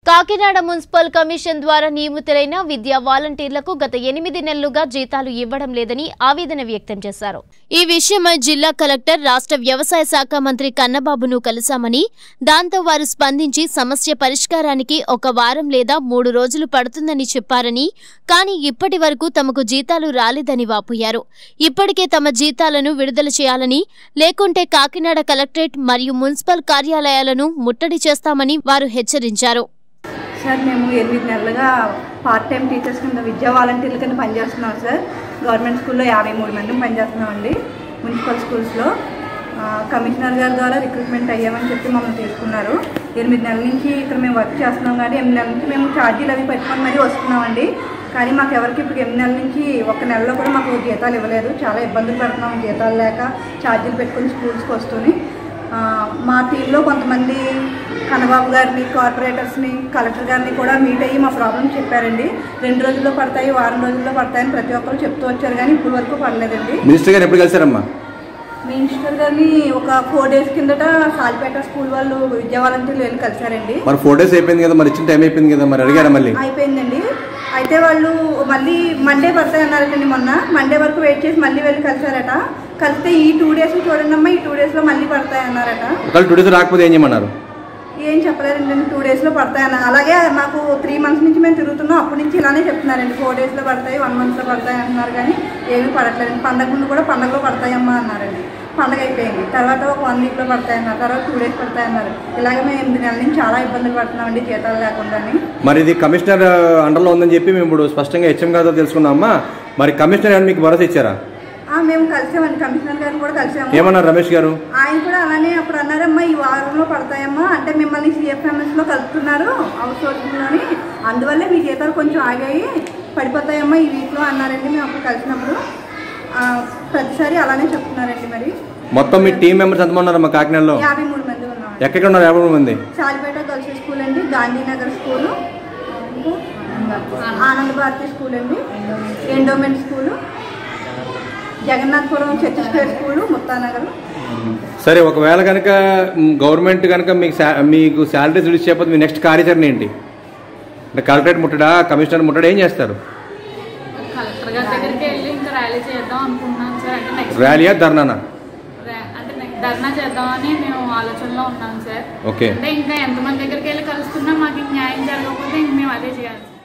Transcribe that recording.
Kakinada municipal commission ద్వారా నియమితులైన విద్యా వాలంటీర్లకు గత ఎనిమిది నెలలుగా జీతాలు ఇవ్వడం లేదని ఆవేదన వ్యక్తం చేశారు ఈ విషయమై జిల్లా కలెక్టర్ రాష్ట్ర వ్యవసాయ శాఖ మంత్రి కన్నబాబును కలిశామని దాంతో వారు స్పందించి సమస్య పరిష్కారానికి ఒక వారం లేదా మూడు రోజులు పడుతుందని చెప్పారని కానీ ఇప్పటి వరకు తమకు జీతాలు రాలేదని వాపోయారు ఇప్పటికే తమ జీతాలను విడుదల చేయాలని లేకుంటే కాకినాడ కలెక్టరేట్ మరియు మున్సిపల్ కార్యాలయాలను ముట్టడి చేస్తామని వారు హెచ్చరించారు సార్ మేము ఎనిమిది నెలలుగా పార్ట్ టైం టీచర్స్ కింద విద్యా వాలంటీర్ల కింద పనిచేస్తున్నాం సార్ గవర్నమెంట్ స్కూల్లో యాభై మూడు మంది పనిచేస్తున్నామండి మున్సిపల్ స్కూల్స్లో ఆ, కమిషనర్ గారి ద్వారా రిక్రూట్మెంట్ అయ్యామని చెప్పి మమ్మల్ని తీసుకున్నారు ఎనిమిది నెలల నుంచి ఇక్కడ మేము వర్క్ చేస్తున్నాం కానీ ఎనిమిది నెలల నుంచి మేము ఛార్జీలు అవి పెట్టుకొని మరీ వస్తున్నామండి కానీ మాకు ఎవరికి ఇప్పుడు ఎనిమిది నెలల నుంచి ఒక నెలలో కూడా మాకు జీతాలు ఇవ్వలేదు చాలా ఇబ్బందులు పడుతున్నాం జీతాలు లేక ఛార్జీలు పెట్టుకొని స్కూల్స్కి వస్తూని ఆ, మా టీంలో కొంతమంది కన్నబాబు గారిని కార్పొరేటర్స్ని కలెక్టర్ గారిని కూడా మీట్ అయ్యి మా ప్రాబ్లం చెప్పారండి రెండు రోజుల్లో పడతాయి వారం రోజుల్లో పడతాయని ప్రతి ఒక్కరు చెప్తూ వచ్చారు కానీ ఇప్పుడు వరకు పడలేదండి మినిస్టర్ గారు ఎప్పుడు కలిసారమ్మా మినిస్టర్ గారిని ఒక ఫోర్ డేస్ కిందట సాలిపేట స్కూల్ వాళ్ళు విద్యా వాలంటీర్లు వెళ్ళి కలిసారండి మరి ఫోర్ డేస్ అయిపోయింది కదా మరి ఇచ్చిన టైం అయిపోయింది కదా మరి అడిగారా మళ్ళీ అయిపోయిందండి అయితే వాళ్ళు మళ్ళీ మండే పడతాయి అన్నారటండి మొన్న మండే వరకు వెయిట్ చేసి మళ్ళీ వెళ్ళి కలిసారట కలిస్తే ఈ టూ డేస్ చూడండి అమ్మా ఈ టూ డేస్లో మళ్ళీ పడతాయి అన్నారట ఒకవేళ టూ డేస్ రాకపోతే ఏం చేయమన్నారు ఏం చెప్పలేదండి టూ డేస్లో పడతాయన్న అలాగే మాకు త్రీ మంత్స్ నుంచి మేము తిరుగుతున్నాం అప్పటి నుంచి ఇలానే చెప్తున్నారండి ఫోర్ డేస్లో పడతాయి వన్ మంత్లో పడతాయి అంటున్నారు కానీ ఏమీ పడట్లేదండి పండగ ముందు కూడా పండగలో పడతాయమ్మా అన్నారండి పండగ అయిపోయింది తర్వాత ఒక వన్ వీక్లో పడతాయి అన్నారు తర్వాత టూ డేస్ పడతాయి అన్నారు ఇలాగే మేము ఎనిమిది నెలల నుంచి చాలా ఇబ్బందులు పడుతున్నామండి జీతాలు లేకుండా మరి ఇది కమిషనర్ అండర్లో ఉందని చెప్పి మేము ఇప్పుడు స్పష్టంగా హెచ్ఎం గారితో తెలుసుకున్నామా మరి కమిషనర్ గారు మీకు భరోసా ఇచ్చారా ఆ, మేము కలిసామండి కమిషనర్ గారిని కూడా కలిసాము ఏమన్నారు రమేష్ గారు ఆయన కూడా అలానే అప్పుడు అన్నారమ్మా ఈ వారంలో పడతాయమ్మా అంటే మిమ్మల్ని సిఎఫ్ఎంఎస్లో కలుపుతున్నారు అవుట్ సోర్సింగ్లోని అందువల్లే మీ జీతాలు కొంచెం ఆగాయి పడిపోతాయమ్మా ఈ వీక్లో అన్నారండి మేము అప్పుడు కలిసినప్పుడు ఆ, ప్రతిసారి అలానే చెప్తున్నారండి మరి మొత్తం మీ టీం మెంబర్స్ ఎంతమంది ఉన్నారమ్మా కాకినాడలో యాభై మూడు మంది ఉన్నాం ఎక్కడెక్కడ ఉన్నారు యాభై మూడు మంది సాలిపేట గర్ల్స్ స్కూల్ అండి గాంధీనగర్ స్కూలు ఆనంద భారతి స్కూల్ అండి endowment school Jagannathapuram church square school Muthanagar సరే ఒకవేళ కనుక గవర్నమెంట్ కనుక మీకు శా- మీకు శాలరీస్ రిలీజ్ చేయకపోతే మీ నెక్స్ట్ కార్యాచరణ ఏంటి అంటే కలెక్టరేట్ ముట్టడా కమిషనర్ ముట్టడా ఏం చేస్తారు కలెక్టర్ గారి దగ్గరికి వెళ్ళి ఇంకా ర్యాలీ చేద్దాం అనుకుంటున్నాం సార్ అంటే నెక్స్ట్ ర్యాలీయా ధర్నానా అంటే నెక్స్ట్ ధర్నా చేద్దామని మేము ఆలోచనలో ఉన్నాం సార్ ఓకే అంటే ఇంకా ఎంతమంది దగ్గరికి వెళ్ళి కలుస్తున్నా మాకు ఇంక న్యాయం జరగకపోతే ఇంక మేము అదే చేయాలి